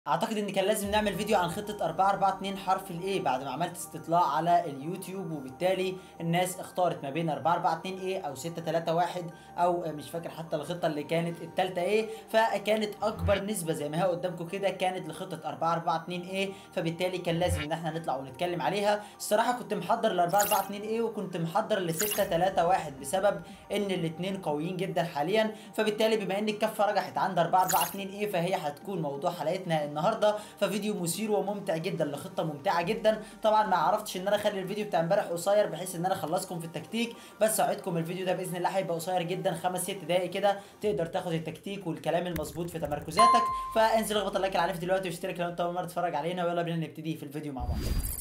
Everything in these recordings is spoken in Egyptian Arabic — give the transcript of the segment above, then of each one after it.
اعتقد ان كان لازم نعمل فيديو عن خطة 4 4 2 حرف الاي بعد ما عملت استطلاع على اليوتيوب وبالتالي الناس اختارت ما بين 4 4 2 اي او 6 3 1 او مش فاكر حتى الخطة اللي كانت التالتة ايه فكانت اكبر نسبة زي ما هي قدامكم كده كانت لخطة 4 4 2 اي فبالتالي كان لازم ان احنا نطلع ونتكلم عليها الصراحة كنت محضر ل 4 4 2 اي وكنت محضر ل 6 3 1 بسبب ان الاثنين قويين جدا حاليا فبالتالي بما ان الكفة رجحت عند 4 4 2 اي فهي هتكون موضوع حلقتنا النهارده ففيديو مثير وممتع جدا لخطه ممتعه جدا طبعا ما عرفتش ان انا اخلي الفيديو بتاع امبارح قصير بحيث ان انا اخلصكم في التكتيك بس اوعدكم الفيديو ده باذن الله هيبقى قصير جدا خمس ست دقائق كده تقدر تاخد التكتيك والكلام المظبوط في تمركزاتك فانزل اضغط اللايك العنيف دلوقتي واشترك لو انت اول مره تتفرج علينا ويلا بينا نبتدي في الفيديو مع بعض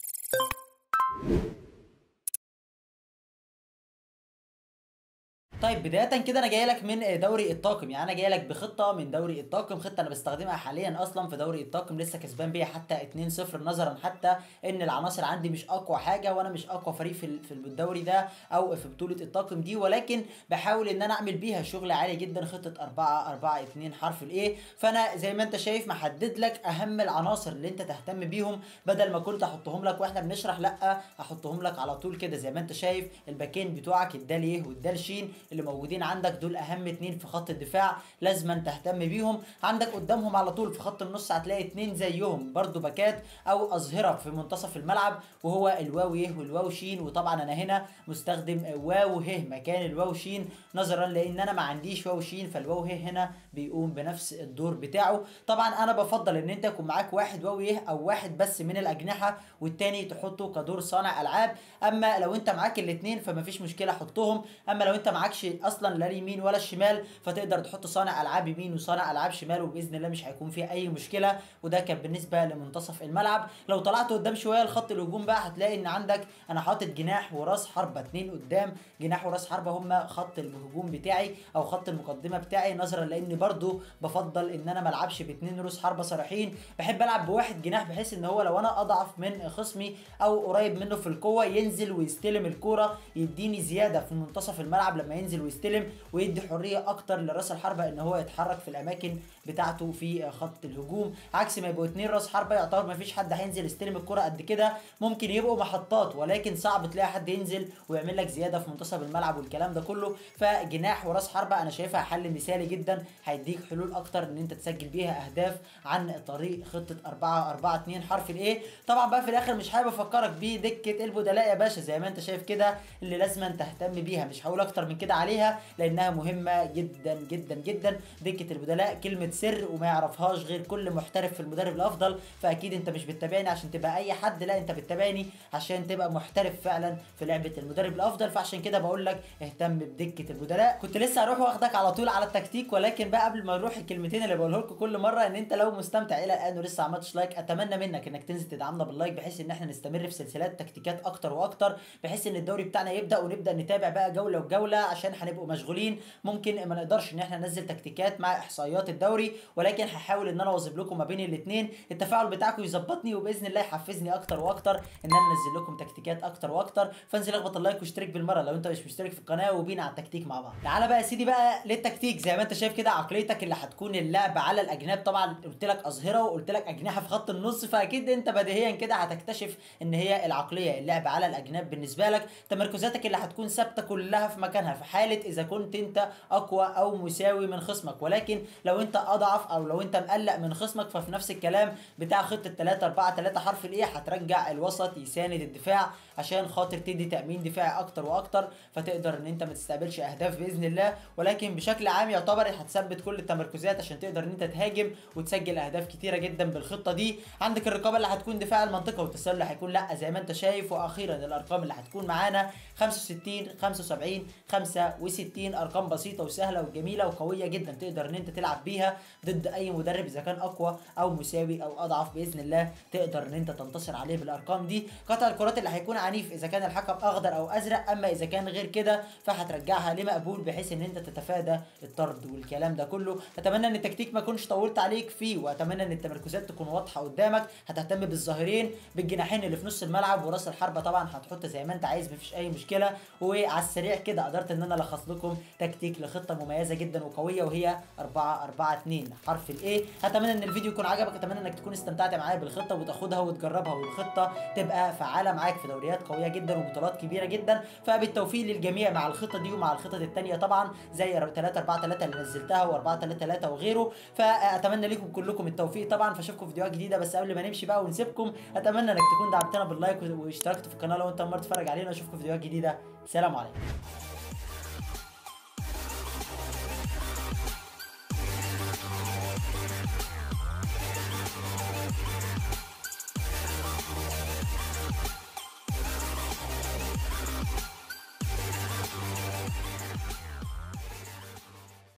طيب بدايه كده انا جاي لك من دوري الطاقم يعني انا جاي لك بخطه من دوري الطاقم خطه انا بستخدمها حاليا اصلا في دوري الطاقم لسه كسبان بيها حتى 2-0 نظرا حتى ان العناصر عندي مش اقوى حاجه وانا مش اقوى فريق في في الدوري ده او في بطوله الطاقم دي ولكن بحاول ان انا اعمل بيها شغل عالي جدا خطه 4 4 2 حرف الايه فانا زي ما انت شايف محدد لك اهم العناصر اللي انت تهتم بيهم بدل ما كنت احطهم لك واحنا بنشرح لا احطهم لك على طول كده زي ما انت شايف الباكين بتوعك الدال يه والدال شين اللي موجودين عندك دول اهم اتنين في خط الدفاع لازما تهتم بيهم عندك قدامهم على طول في خط النص هتلاقي اتنين زيهم برضو باكات او اظهره في منتصف الملعب وهو الواو يه والواو شين وطبعا انا هنا مستخدم واو ه مكان الواو شين نظرا لان انا ما عنديش واو شين فالواو ه هنا بيقوم بنفس الدور بتاعه طبعا انا بفضل ان انت يكون معاك واحد واو يه او واحد بس من الاجنحه والتاني تحطه كدور صانع العاب اما لو انت معاك الاثنين فمفيش مشكله حطهم اما لو انت معاكش اصلا لا اليمين ولا الشمال فتقدر تحط صانع العاب يمين وصانع العاب شمال وباذن الله مش هيكون فيه اي مشكله وده كان بالنسبه لمنتصف الملعب لو طلعت قدام شويه لخط الهجوم بقى هتلاقي ان عندك انا حاطط جناح وراس حربه اتنين قدام جناح وراس حربه هم خط الهجوم بتاعي او خط المقدمه بتاعي نظرا لان برضو بفضل ان انا ما العبش باتنين راس حربه صريحين بحب العب بواحد جناح بحيث ان هو لو انا اضعف من خصمي او قريب منه في القوه ينزل ويستلم الكوره يديني زياده في منتصف الملعب لما ينزل ويستلم ويدي حريه اكتر لراس الحربه ان هو يتحرك في الاماكن بتاعته في خط الهجوم عكس ما يبقوا اتنين راس حربه يعتبر ما فيش حد هينزل يستلم الكره قد كده ممكن يبقوا محطات ولكن صعب تلاقي حد ينزل ويعمل لك زياده في منتصف الملعب والكلام ده كله فجناح وراس حربه انا شايفها حل مثالي جدا هيديك حلول اكتر ان انت تسجل بيها اهداف عن طريق خطه 4 4 2 حرف الايه طبعا بقى في الاخر مش حابب افكرك بدكه البدلاء يا باشا زي ما انت شايف كده اللي لازم تهتم بيها مش هقول اكتر من كده عليها لانها مهمه جدا جدا جدا دكه البدلاء كلمه سر وما يعرفهاش غير كل محترف في المدرب الافضل فاكيد انت مش بتتابعني عشان تبقى اي حد لا انت بتتابعني عشان تبقى محترف فعلا في لعبه المدرب الافضل فعشان كده بقول لك اهتم بدكه البدلاء كنت لسه هروح واخدك على طول على التكتيك ولكن بقى قبل ما نروح الكلمتين اللي بقوله لكم كل مره ان انت لو مستمتع الى الان ولسه عملتش لايك اتمنى منك انك تنزل تدعمنا باللايك بحيث ان احنا نستمر في سلسلات تكتيكات اكتر واكتر بحيث ان الدوري بتاعنا يبدا ونبدا نتابع بقى جوله وجوله عشان هنبقوا مشغولين ممكن ما نقدرش ان احنا ننزل تكتيكات مع احصائيات الدوري ولكن هحاول ان انا اوظف لكم ما بين الاثنين التفاعل بتاعكم يظبطني وباذن الله يحفزني اكتر واكتر ان انا انزل لكم تكتيكات اكتر واكتر فانزل اخبط اللايك واشترك بالمره لو انت مش مشترك في القناه وبينا على التكتيك مع بعض تعالى بقى يا سيدي بقى للتكتيك زي ما انت شايف كده عقليتك اللي هتكون اللعب على الاجناب طبعا قلت لك اظهره وقلت لك اجنحه في خط النص فاكيد انت بديهيا كده هتكتشف ان هي العقليه اللعب على الاجناب بالنسبه لك تمركزاتك اللي هتكون ثابته كلها في مكانها في حاله اذا كنت انت اقوى او مساوي من خصمك ولكن لو انت اضعف او لو انت مقلق من خصمك ففي نفس الكلام بتاع خطه 3 4 3 حرف الايه هترجع الوسط يساند الدفاع عشان خاطر تدي تامين دفاعي اكتر واكتر فتقدر ان انت ما تستقبلش اهداف باذن الله ولكن بشكل عام يعتبر هتثبت كل التمركزات عشان تقدر ان انت تهاجم وتسجل اهداف كتيره جدا بالخطه دي عندك الرقابه اللي هتكون دفاع المنطقه والتسلل هيكون لا زي ما انت شايف واخيرا الارقام اللي هتكون معانا 65 75 65 ارقام بسيطه وسهله وجميله وقويه جدا تقدر ان انت تلعب بيها ضد اي مدرب اذا كان اقوى او مساوي او اضعف باذن الله تقدر ان انت تنتصر عليه بالارقام دي قطع الكرات اللي هيكون عنيف اذا كان الحكم اخضر او ازرق اما اذا كان غير كده فهترجعها لمقبول بحيث ان انت تتفادى الطرد والكلام ده كله اتمنى ان التكتيك ما اكونش طولت عليك فيه واتمنى ان التمركزات تكون واضحه قدامك هتهتم بالظاهرين بالجناحين اللي في نص الملعب وراس الحربه طبعا هتحط زي ما انت عايز مفيش اي مشكله وعلى السريع كده قدرت ان انا الخص لكم تكتيك لخطه مميزه جدا وقويه وهي 4 4 2 حرف الاي اتمنى ان الفيديو يكون عجبك اتمنى انك تكون استمتعت معايا بالخطه وتاخدها وتجربها والخطه تبقى فعاله معاك في دوريات قويه جدا وبطولات كبيره جدا فبالتوفيق للجميع مع الخطه دي ومع الخطط التانيه طبعا زي 3 4 3 اللي نزلتها و4 3 3 وغيره فاتمنى لكم كلكم التوفيق طبعا فاشوفكم في فيديوهات جديده بس قبل ما نمشي بقى ونسيبكم اتمنى انك تكون دعمتنا باللايك واشتركت في القناه لو انت اول مره تتفرج علينا اشوفكم في فيديوهات جديده سلام عليكم